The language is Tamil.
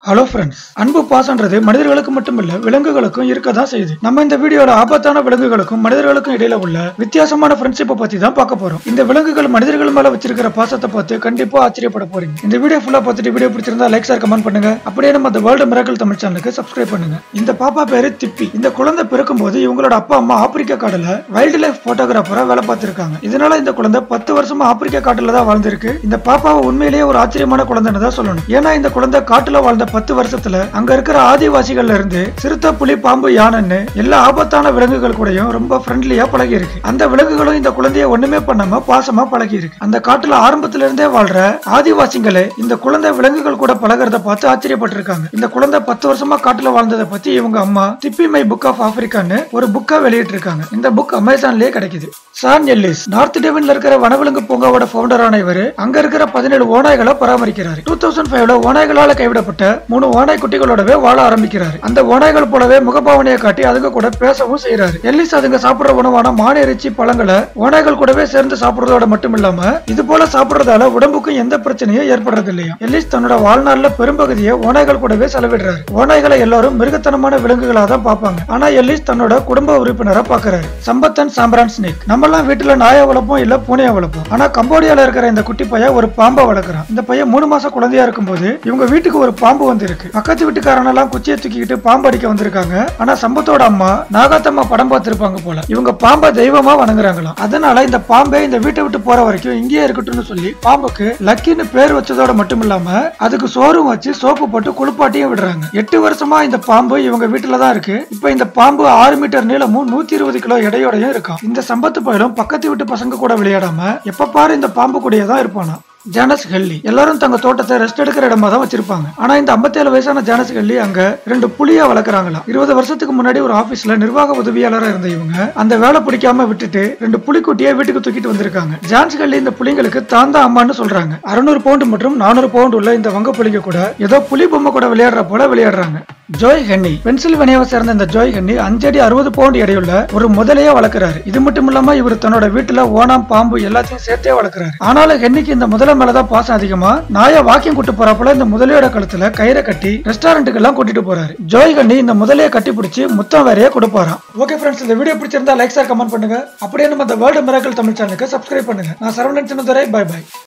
ஹலோ ஃப்ரெண்ட்ஸ் அன்பு பாசன்றது மனிதர்களுக்கு மட்டுமில்ல விலங்குகளுக்கும் இருக்க தான் செய்யுது நம்ம இந்த வீடியோல ஆபத்தான விலங்குகளுக்கும் மனிதர்களுக்கும் இடையில உள்ள வித்தியாசமான ஃப்ரெண்ட்ஷிப்பை பத்தி தான் பார்க்க போறோம் இந்த விலங்குகள் மனிதர்கள் மேல வச்சிருக்கிற பாசத்தை பார்த்து கண்டிப்பா ஆச்சரியப்பட போறீங்க இந்த வீடியோ ஃபுல்லா பார்த்துட்டு வீடியோ பிடிச்சிருந்தா லைக் சார் கமெண்ட் பண்ணுங்க அப்படியே நம்ம அந்த வேர்ல்டு மிராக்கல் தமிழ் சேனலுக்கு சப்ஸ்கிரைப் பண்ணுங்க இந்த பாப்பா பேரு திப்பி இந்த குழந்தை பிறக்கும் போது இவங்களோட அப்பா அம்மா ஆப்பிரிக்கா காடுல வைல்டு லைஃப் போட்டோகிராஃபரா வேலை பார்த்திருக்காங்க இதனால இந்த குழந்தை பத்து வருஷமா ஆப்பிரிக்கா காட்டுல தான் வாழ்ந்திருக்கு இந்த பாப்பாவை உண்மையிலேயே ஒரு ஆச்சரியமான குழந்தைன்னு தான் சொல்லணும் ஏன்னா இந்த குழந்தை காட்டுல வாழ்ந்த பத்து வருஷத்துல அங்க இருக்கிற ஆதிவாசிகள்ல இருந்து சிறுத்தை புலி பாம்பு யானைன்னு எல்லா ஆபத்தான விலங்குகள் கூடயும் ரொம்ப ஃப்ரெண்ட்லியா பழகி இருக்கு அந்த விலங்குகளும் இந்த குழந்தைய ஒண்ணுமே பண்ணாம பாசமா பழகி இருக்கு அந்த காட்டுல ஆரம்பத்துல இருந்தே வாழ்ற ஆதிவாசிகளே இந்த குழந்தை விலங்குகள் கூட பழகுறத பார்த்து ஆச்சரியப்பட்டிருக்காங்க இந்த குழந்தை பத்து வருஷமா காட்டுல வாழ்ந்ததை பத்தி இவங்க அம்மா திப்பி மை புக் ஆஃப் ஆப்பிரிக்கான்னு ஒரு புக்கா வெளியிட்டு இருக்காங்க இந்த புக் அமேசான்லயே கிடைக்குது சான் எல்லிஸ் நார்த் டெவின்ல இருக்கிற வனவிலங்கு பூங்காவோட ஃபவுண்டரான இவர் அங்க இருக்கிற பதினேழு ஓநாய்களை பராமரிக்கிறார் டூ தௌசண்ட் ஃபைவ்ல ஓநாய்களால கைவிடப்பட்ட மூணு ஓநாய் குட்டிகளோடவே வாழ ஆரம்பிக்கிறாரு அந்த ஓநாய்கள் போலவே முகபாவனையை காட்டி அதுங்க கூட பேசவும் செய்யறாரு எல்லிஸ் அதுங்க சாப்பிடுற உணவான மான் இறைச்சி பழங்களை ஓநாய்கள் கூடவே சேர்ந்து சாப்பிடுறதோட மட்டும் இல்லாம இது போல சாப்பிடுறதால உடம்புக்கும் எந்த பிரச்சனையும் ஏற்படுறது இல்லையா எல்லிஸ் தன்னோட வாழ்நாள்ல பெரும்பகுதியை ஓநாய்கள் கூடவே செலவிடுறாரு ஓநாய்களை எல்லாரும் மிருகத்தனமான விலங்குகளா தான் பார்ப்பாங்க ஆனா எல்லிஸ் தன்னோட குடும்ப உறுப்பினரா பாக்குறாரு சம்பத்தன் சாம்பிரான் ஸ்னேக் நம்மலாம் வீட்டுல நாயை வளர்ப்போம் இல்ல பூனையை வளர்ப்போம் ஆனா கம்போடியால இருக்கிற இந்த குட்டி பையன் ஒரு பாம்பை வளர்க்குறான் இந்த பையன் மூணு மாசம் குழந்தையா இருக்கும்போது இவங்க வீட்டுக்கு ஒரு பாம்பு வந்திருக்கு பக்கத்து வீட்டுக்காரனெல்லாம் குச்சியை தூக்கிக்கிட்டு பாம்பு அடிக்க வந்திருக்காங்க ஆனா சம்பத்தோட அம்மா நாகாத்தம்மா படம் பார்த்திருப்பாங்க போல இவங்க பாம்பை தெய்வமா வணங்குறாங்களாம் அதனால இந்த பாம்பே இந்த வீட்டை விட்டு போற வரைக்கும் இங்கேயே இருக்கட்டும்னு சொல்லி பாம்புக்கு லக்கின்னு பேர் வச்சதோட மட்டும் இல்லாம அதுக்கு சோறும் வச்சு சோப்பு போட்டு குளிப்பாட்டியும் விடுறாங்க எட்டு வருஷமா இந்த பாம்பு இவங்க வீட்டுல தான் இருக்கு இப்ப இந்த பாம்பு ஆறு மீட்டர் நீளமும் நூத்தி இருபது கிலோ எடையோடையும் இருக்கும் இந்த சம்பத்து பயிலும் பக்கத்து வீட்டு பசங்க கூட விளையாடாம எப்ப பாரு இந்த பாம்பு கூடயே தான் இருப்பானா ஜானஸ் ஹெல்லி எல்லாரும் தங்க தோட்டத்தை ரெஸ்ட் எடுக்கிற இடமா தான் வச்சிருப்பாங்க ஆனா இந்த 57 வயசான ஜானஸ் ஹெல்லி அங்க ரெண்டு புலியா வளர்க்குறாங்களாம் இருபது வருஷத்துக்கு முன்னாடி ஒரு ஆபீஸ்ல நிர்வாக உதவியாளரா இருந்த இவங்க அந்த வேலை பிடிக்காம விட்டுட்டு ரெண்டு புலிக்குட்டியை வீட்டுக்கு தூக்கிட்டு வந்திருக்காங்க ஜான்ஸ் ஹெல்லி இந்த புலிங்களுக்கு தான் தான் அம்மான்னு சொல்றாங்க அறுநூறு பவுண்டு மற்றும் நானூறு பவுண்டு உள்ள இந்த வங்க புலிங்க கூட ஏதோ புலி பொம்மை கூட விளையாடுற போல விளையாடுறாங்க ஜோய் ஹென்னி பென்சில்வேனியாவை சேர்ந்த இந்த ஜோய் ஹென்னி அஞ்சடி அறுபது பவுண்ட் எடையுள்ள ஒரு முதலையே வளர்க்குறாரு இது மட்டும் இல்லாம இவர் தன்னோட வீட்டுல ஓனாம் பாம்பு எல்லாத்தையும் சேர்த்தே வளர்க்குறாரு ஆனாலும் ஹென்னிக்கு இந்த முதலை மேலதான் பாசம் அதிகமா நாயை வாக்கிங் கூட்டு போறப்பல இந்த முதலையோட கழுத்துல கயிறை கட்டி ரெஸ்டாரண்ட்டுக்கு எல்லாம் கூட்டிட்டு போறாரு ஜோய் ஹென்னி இந்த முதலையை கட்டி பிடிச்சி முத்தம் வேறையே கொடுப்பாராம் ஓகே ஃப்ரெண்ட்ஸ் இந்த வீடியோ பிடிச்சிருந்தா லைக் சார் கமெண்ட் பண்ணுங்க அப்படியே நம்ம இந்த வேர்ல்டு மிராக்கல் தமிழ் சேனலுக்கு சப்ஸ்கிரைப் பண்ணுங்க நான் சரவணன் சின்னதுரை பை பை